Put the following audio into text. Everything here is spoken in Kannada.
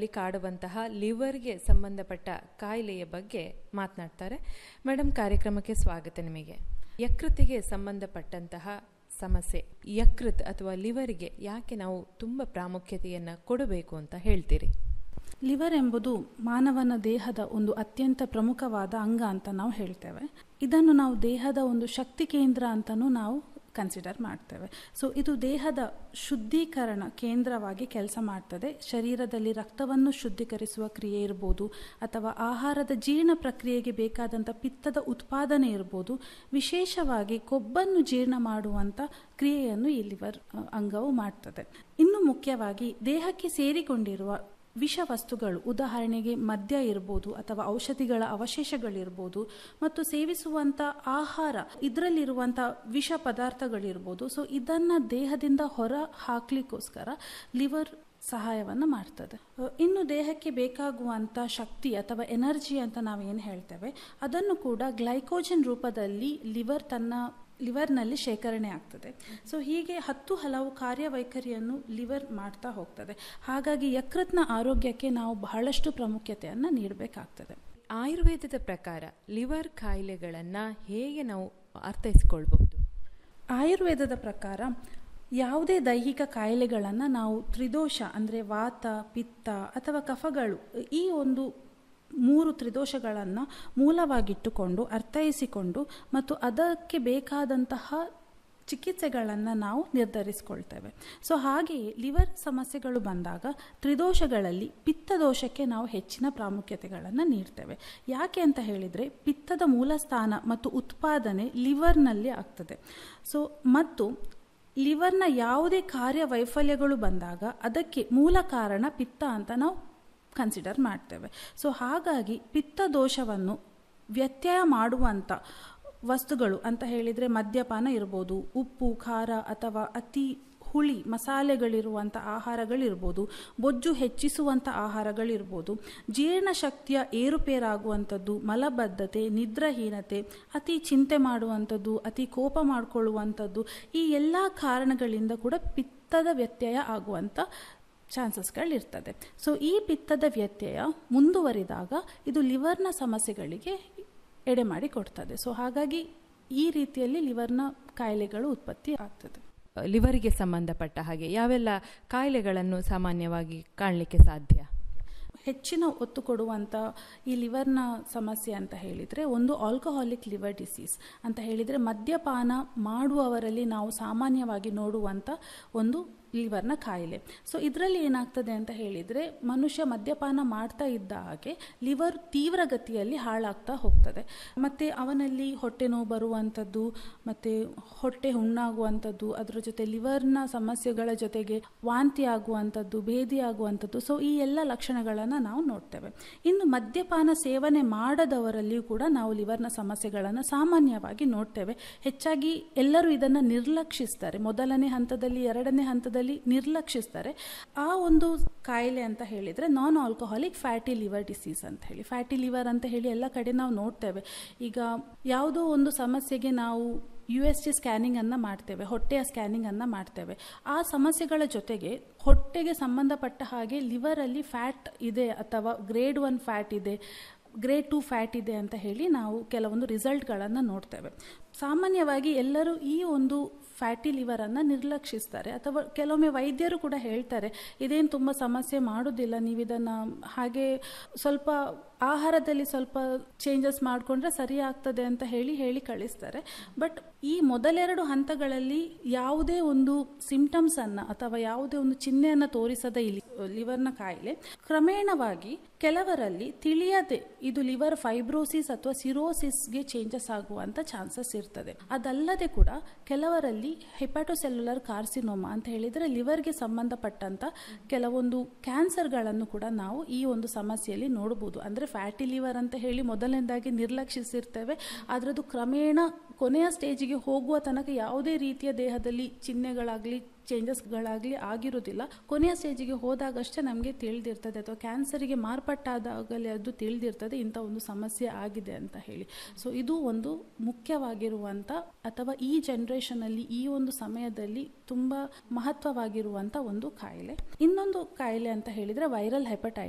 ಮಕ್ಕಳಲ್ಲಿ ಕಾಡುವಂತಹ ಲಿವರ್ಗೆ ಸಂಬಂಧಪಟ್ಟ ಕಾಯಿಲೆಯ ಬಗ್ಗೆ ಮಾತನಾಡ್ತಾರೆ ಮೇಡಮ್ ಕಾರ್ಯಕ್ರಮಕ್ಕೆ ಸ್ವಾಗತ ನಿಮಗೆ ಯಕೃತಿಗೆ ಸಂಬಂಧಪಟ್ಟಂತಹ ಸಮಸ್ಯೆ ಯಕೃತ್ ಅಥವಾ ಲಿವರ್ಗೆ ಯಾಕೆ ನಾವು ತುಂಬ ಪ್ರಾಮುಖ್ಯತೆಯನ್ನು ಕೊಡಬೇಕು ಅಂತ ಹೇಳ್ತೀರಿ ಲಿವರ್ ಎಂಬುದು ಮಾನವನ ದೇಹದ ಒಂದು ಅತ್ಯಂತ ಪ್ರಮುಖವಾದ ಅಂಗ ಅಂತ ನಾವು ಹೇಳ್ತೇವೆ ಇದನ್ನು ನಾವು ದೇಹದ ಒಂದು ಶಕ್ತಿ ಕೇಂದ್ರ ಅಂತಲೂ ನಾವು ಕನ್ಸಿಡರ್ ಮಾಡ್ತೇವೆ ಸೊ ಇದು ದೇಹದ ಶುದ್ಧೀಕರಣ ಕೇಂದ್ರವಾಗಿ ಕೆಲಸ ಮಾಡ್ತದೆ ಶರೀರದಲ್ಲಿ ರಕ್ತವನ್ನು ಶುದ್ಧೀಕರಿಸುವ ಕ್ರಿಯೆ ಇರ್ಬೋದು ಅಥವಾ ಆಹಾರದ ಜೀರ್ಣ ಪ್ರಕ್ರಿಯೆಗೆ ಬೇಕಾದಂಥ ಪಿತ್ತದ ಉತ್ಪಾದನೆ ಇರ್ಬೋದು ವಿಶೇಷವಾಗಿ ಕೊಬ್ಬನ್ನು ಜೀರ್ಣ ಮಾಡುವಂಥ ಕ್ರಿಯೆಯನ್ನು ಈ ಲಿವರ್ ಅ, ಅಂಗವು ಮಾಡ್ತದೆ ಇನ್ನು ಮುಖ್ಯವಾಗಿ ದೇಹಕ್ಕೆ ಸೇರಿಕೊಂಡಿರುವ ವಿಷ ವಸ್ತುಗಳು ಉದಾಹರಣೆಗೆ ಮದ್ಯ ಇರ್ಬೋದು ಅಥವಾ ಔಷಧಿಗಳ ಅವಶೇಷಗಳಿರ್ಬೋದು ಮತ್ತು ಸೇವಿಸುವಂಥ ಆಹಾರ ಇದರಲ್ಲಿರುವಂಥ ವಿಷ ಪದಾರ್ಥಗಳಿರ್ಬೋದು ಸೊ ಇದನ್ನು ದೇಹದಿಂದ ಹೊರ ಹಾಕ್ಲಿಕ್ಕೋಸ್ಕರ ಲಿವರ್ ಸಹಾಯವನ್ನು ಮಾಡ್ತದೆ ಅ, ಇನ್ನು ದೇಹಕ್ಕೆ ಬೇಕಾಗುವಂಥ ಶಕ್ತಿ ಅಥವಾ ಎನರ್ಜಿ ಅಂತ ನಾವೇನು ಹೇಳ್ತೇವೆ ಅದನ್ನು ಕೂಡ ಗ್ಲೈಕೋಜನ್ ರೂಪದಲ್ಲಿ ಲಿವರ್ ತನ್ನ ಲಿವರ್ನಲ್ಲಿ ಶೇಖರಣೆ ಆಗ್ತದೆ ಸೊ ಹೀಗೆ ಹತ್ತು ಹಲವು ಕಾರ್ಯವೈಖರಿಯನ್ನು ಲಿವರ್ ಮಾಡ್ತಾ ಹೋಗ್ತದೆ ಹಾಗಾಗಿ ಯಕೃತ್ನ ಆರೋಗ್ಯಕ್ಕೆ ನಾವು ಬಹಳಷ್ಟು ಪ್ರಾಮುಖ್ಯತೆಯನ್ನು ನೀಡಬೇಕಾಗ್ತದೆ ಆಯುರ್ವೇದದ ಪ್ರಕಾರ ಲಿವರ್ ಕಾಯಿಲೆಗಳನ್ನು ಹೇಗೆ ನಾವು ಅರ್ಥೈಸ್ಕೊಳ್ಬಹುದು ಆಯುರ್ವೇದದ ಪ್ರಕಾರ ಯಾವುದೇ ದೈಹಿಕ ಕಾಯಿಲೆಗಳನ್ನು ನಾವು ತ್ರಿದೋಷ ಅಂದರೆ ವಾತ ಪಿತ್ತ ಅಥವಾ ಕಫಗಳು ಈ ಒಂದು ಮೂರು ತ್ರಿದೋಷಗಳನ್ನು ಮೂಲವಾಗಿಟ್ಟುಕೊಂಡು ಅರ್ಥೈಸಿಕೊಂಡು ಮತ್ತು ಅದಕ್ಕೆ ಬೇಕಾದಂತಹ ಚಿಕಿತ್ಸೆಗಳನ್ನು ನಾವು ನಿರ್ಧರಿಸಿಕೊಳ್ತೇವೆ ಸೊ ಹಾಗೆಯೇ ಲಿವರ್ ಸಮಸ್ಯೆಗಳು ಬಂದಾಗ ತ್ರಿದೋಷಗಳಲ್ಲಿ ಪಿತ್ತದೋಷಕ್ಕೆ ನಾವು ಹೆಚ್ಚಿನ ಪ್ರಾಮುಖ್ಯತೆಗಳನ್ನು ನೀಡ್ತೇವೆ ಯಾಕೆ ಅಂತ ಹೇಳಿದರೆ ಪಿತ್ತದ ಮೂಲ ಸ್ಥಾನ ಮತ್ತು ಉತ್ಪಾದನೆ ಲಿವರ್ನಲ್ಲಿ ಆಗ್ತದೆ ಸೊ ಮತ್ತು ಲಿವರ್ನ ಯಾವುದೇ ಕಾರ್ಯವೈಫಲ್ಯಗಳು ಬಂದಾಗ ಅದಕ್ಕೆ ಮೂಲ ಕಾರಣ ಪಿತ್ತ ಅಂತ ನಾವು ಕನ್ಸಿಡರ್ ಮಾಡ್ತೇವೆ ಸೊ ಹಾಗಾಗಿ ಪಿತ್ತ ದೋಷವನ್ನು ವ್ಯತ್ಯಯ ಮಾಡುವಂಥ ವಸ್ತುಗಳು ಅಂತ ಹೇಳಿದರೆ ಮದ್ಯಪಾನ ಇರ್ಬೋದು ಉಪ್ಪು ಖಾರ ಅಥವಾ ಅತಿ ಹುಳಿ ಮಸಾಲೆಗಳಿರುವಂಥ ಆಹಾರಗಳಿರ್ಬೋದು ಬೊಜ್ಜು ಹೆಚ್ಚಿಸುವಂಥ ಆಹಾರಗಳಿರ್ಬೋದು ಜೀರ್ಣಶಕ್ತಿಯ ಏರುಪೇರಾಗುವಂಥದ್ದು ಮಲಬದ್ಧತೆ ನಿದ್ರಾಹೀನತೆ ಅತಿ ಚಿಂತೆ ಮಾಡುವಂಥದ್ದು ಅತಿ ಕೋಪ ಮಾಡಿಕೊಳ್ಳುವಂಥದ್ದು ಈ ಎಲ್ಲ ಕಾರಣಗಳಿಂದ ಕೂಡ ಪಿತ್ತದ ವ್ಯತ್ಯಯ ಆಗುವಂಥ ಚಾನ್ಸಸ್ಗಳಿರ್ತದೆ ಸೊ ಈ ಪಿತ್ತದ ವ್ಯತ್ಯಯ ಮುಂದುವರಿದಾಗ ಇದು ಲಿವರ್ನ ಸಮಸ್ಯೆಗಳಿಗೆ ಎಡೆ ಮಾಡಿ ಕೊಡ್ತದೆ ಸೊ ಹಾಗಾಗಿ ಈ ರೀತಿಯಲ್ಲಿ ಲಿವರ್ನ ಕಾಯಿಲೆಗಳು ಉತ್ಪತ್ತಿ ಆಗ್ತದೆ ಲಿವರ್ಗೆ ಸಂಬಂಧಪಟ್ಟ ಹಾಗೆ ಯಾವೆಲ್ಲ ಕಾಯಿಲೆಗಳನ್ನು ಸಾಮಾನ್ಯವಾಗಿ ಕಾಣಲಿಕ್ಕೆ ಸಾಧ್ಯ ಹೆಚ್ಚಿನ ಒತ್ತು ಕೊಡುವಂಥ ಈ ಲಿವರ್ನ ಸಮಸ್ಯೆ ಅಂತ ಹೇಳಿದರೆ ಒಂದು ಆಲ್ಕೋಹಾಲಿಕ್ ಲಿವರ್ ಡಿಸೀಸ್ ಅಂತ ಹೇಳಿದರೆ ಮದ್ಯಪಾನ ಮಾಡುವವರಲ್ಲಿ ನಾವು ಸಾಮಾನ್ಯವಾಗಿ ನೋಡುವಂಥ ಒಂದು ಲಿವರ್ನ ಕಾಯಿಲೆ ಸೊ ಇದರಲ್ಲಿ ಏನಾಗ್ತದೆ ಅಂತ ಹೇಳಿದರೆ ಮನುಷ್ಯ ಮದ್ಯಪಾನ ಮಾಡ್ತಾ ಇದ್ದ ಹಾಗೆ ಲಿವರ್ ತೀವ್ರಗತಿಯಲ್ಲಿ ಹಾಳಾಗ್ತಾ ಹೋಗ್ತದೆ ಮತ್ತು ಅವನಲ್ಲಿ ಹೊಟ್ಟೆ ನೋವು ಬರುವಂಥದ್ದು ಮತ್ತು ಹೊಟ್ಟೆ ಹುಣ್ಣಾಗುವಂಥದ್ದು ಅದರ ಜೊತೆ ಲಿವರ್ನ ಸಮಸ್ಯೆಗಳ ಜೊತೆಗೆ ವಾಂತಿ ಆಗುವಂಥದ್ದು ಭೇದಿ ಆಗುವಂಥದ್ದು ಸೊ ಈ ಎಲ್ಲ ಲಕ್ಷಣಗಳನ್ನು ನಾವು ನೋಡ್ತೇವೆ ಇನ್ನು ಮದ್ಯಪಾನ ಸೇವನೆ ಮಾಡದವರಲ್ಲಿಯೂ ಕೂಡ ನಾವು ಲಿವರ್ನ ಸಮಸ್ಯೆಗಳನ್ನು ಸಾಮಾನ್ಯವಾಗಿ ನೋಡ್ತೇವೆ ಹೆಚ್ಚಾಗಿ ಎಲ್ಲರೂ ಇದನ್ನು ನಿರ್ಲಕ್ಷಿಸ್ತಾರೆ ಮೊದಲನೇ ಹಂತದಲ್ಲಿ ಎರಡನೇ ಹಂತದಲ್ಲಿ ನಿರ್ಲಕ್ಷಿಸ್ತಾರೆ ಆ ಒಂದು ಕಾಯಿಲೆ ಅಂತ ಹೇಳಿದರೆ non alcoholic fatty liver disease ಅಂತ ಹೇಳಿ ಫ್ಯಾಟಿ ಲಿವರ್ ಅಂತ ಹೇಳಿ ಎಲ್ಲ ಕಡೆ ನಾವು ನೋಡ್ತೇವೆ ಈಗ ಯಾವುದೋ ಒಂದು ಸಮಸ್ಯೆಗೆ ನಾವು ಯು ಎಸ್ ಜಿ ಸ್ಕ್ಯಾನಿಂಗನ್ನು ಮಾಡ್ತೇವೆ ಹೊಟ್ಟೆಯ ಸ್ಕ್ಯಾನಿಂಗನ್ನು ಮಾಡ್ತೇವೆ ಆ ಸಮಸ್ಯೆಗಳ ಜೊತೆಗೆ ಹೊಟ್ಟೆಗೆ ಸಂಬಂಧಪಟ್ಟ ಹಾಗೆ ಲಿವರಲ್ಲಿ ಫ್ಯಾಟ್ ಇದೆ ಅಥವಾ ಗ್ರೇಡ್ ಒನ್ ಫ್ಯಾಟ್ ಇದೆ ಗ್ರೇಡ್ ಟು ಫ್ಯಾಟ್ ಇದೆ ಅಂತ ಹೇಳಿ ನಾವು ಕೆಲವೊಂದು ರಿಸಲ್ಟ್ಗಳನ್ನು ನೋಡ್ತೇವೆ ಸಾಮಾನ್ಯವಾಗಿ ಎಲ್ಲರೂ ಈ ಒಂದು ಫ್ಯಾಟಿ ಲಿವರನ್ನು ನಿರ್ಲಕ್ಷಿಸ್ತಾರೆ ಅಥವಾ ಕೆಲವೊಮ್ಮೆ ವೈದ್ಯರು ಕೂಡ ಹೇಳ್ತಾರೆ ಇದೇನು ತುಂಬ ಸಮಸ್ಯೆ ಮಾಡೋದಿಲ್ಲ ನೀವು ಇದನ್ನು ಹಾಗೆ ಸ್ವಲ್ಪ ಆಹಾರದಲ್ಲಿ ಸ್ವಲ್ಪ ಚೇಂಜಸ್ ಮಾಡಿಕೊಂಡ್ರೆ ಸರಿ ಆಗ್ತದೆ ಅಂತ ಹೇಳಿ ಹೇಳಿ ಕಳಿಸ್ತಾರೆ ಬಟ್ ಈ ಮೊದಲೆರಡು ಹಂತಗಳಲ್ಲಿ ಯಾವುದೇ ಒಂದು ಸಿಂಟಮ್ಸನ್ನು ಅಥವಾ ಯಾವುದೇ ಒಂದು ಚಿಹ್ನೆಯನ್ನು ತೋರಿಸದ ಈ ಲಿವರ್ನ ಕಾಯಿಲೆ ಕ್ರಮೇಣವಾಗಿ ಕೆಲವರಲ್ಲಿ ತಿಳಿಯದೆ ಇದು ಲಿವರ್ ಫೈಬ್ರೋಸಿಸ್ ಅಥವಾ ಸಿರೋಸಿಸ್ಗೆ ಚೇಂಜಸ್ ಆಗುವಂಥ ಚಾನ್ಸಸ್ ಇರ್ತದೆ ಅದಲ್ಲದೆ ಕೂಡ ಕೆಲವರಲ್ಲಿ ಹೆಪಾಟೋಸೆಲ್ಯುಲರ್ ಕಾರ್ಸಿನೋಮಾ ಅಂತ ಹೇಳಿದರೆ ಲಿವರ್ಗೆ ಸಂಬಂಧಪಟ್ಟಂಥ ಕೆಲವೊಂದು ಕ್ಯಾನ್ಸರ್ಗಳನ್ನು ಕೂಡ ನಾವು ಈ ಒಂದು ಸಮಸ್ಯೆಯಲ್ಲಿ ನೋಡಬಹುದು ಅಂದರೆ ಫ್ಯಾಟಿ ಲಿವರ್ ಅಂತ ಹೇಳಿ ಮೊದಲನೇದಾಗಿ ನಿರ್ಲಕ್ಷಿಸಿರ್ತೇವೆ ಅದರದ್ದು ಕ್ರಮೇಣ ಕೊನೆಯ ಸ್ಟೇಜಿಗೆ ಹೋಗುವ ತನಕ ಯಾವುದೇ ರೀತಿಯ ದೇಹದಲ್ಲಿ ಚಿಹ್ನೆಗಳಾಗಲಿ ಚೇಂಜಸ್ಗಳಾಗಲಿ ಆಗಿರೋದಿಲ್ಲ ಕೊನೆಯ ಸ್ಟೇಜಿಗೆ ಹೋದಾಗಷ್ಟೇ ನಮಗೆ ತಿಳಿದಿರ್ತದೆ ಅಥವಾ ಕ್ಯಾನ್ಸರಿಗೆ ಮಾರ್ಪಟ್ಟಾದಾಗಲೇ ಅದು ತಿಳಿದಿರ್ತದೆ ಇಂಥ ಒಂದು ಸಮಸ್ಯೆ ಆಗಿದೆ ಅಂತ ಹೇಳಿ ಸೊ ಇದು ಒಂದು ಮುಖ್ಯವಾಗಿರುವಂಥ ಅಥವಾ ಈ ಜನ್ರೇಷನಲ್ಲಿ ಈ ಒಂದು ಸಮಯದಲ್ಲಿ ತುಂಬ ಮಹತ್ವವಾಗಿರುವಂಥ ಒಂದು ಕಾಯಿಲೆ ಇನ್ನೊಂದು ಕಾಯಿಲೆ ಅಂತ ಹೇಳಿದರೆ ವೈರಲ್ ಹೆಪಟೈಟಿಸ್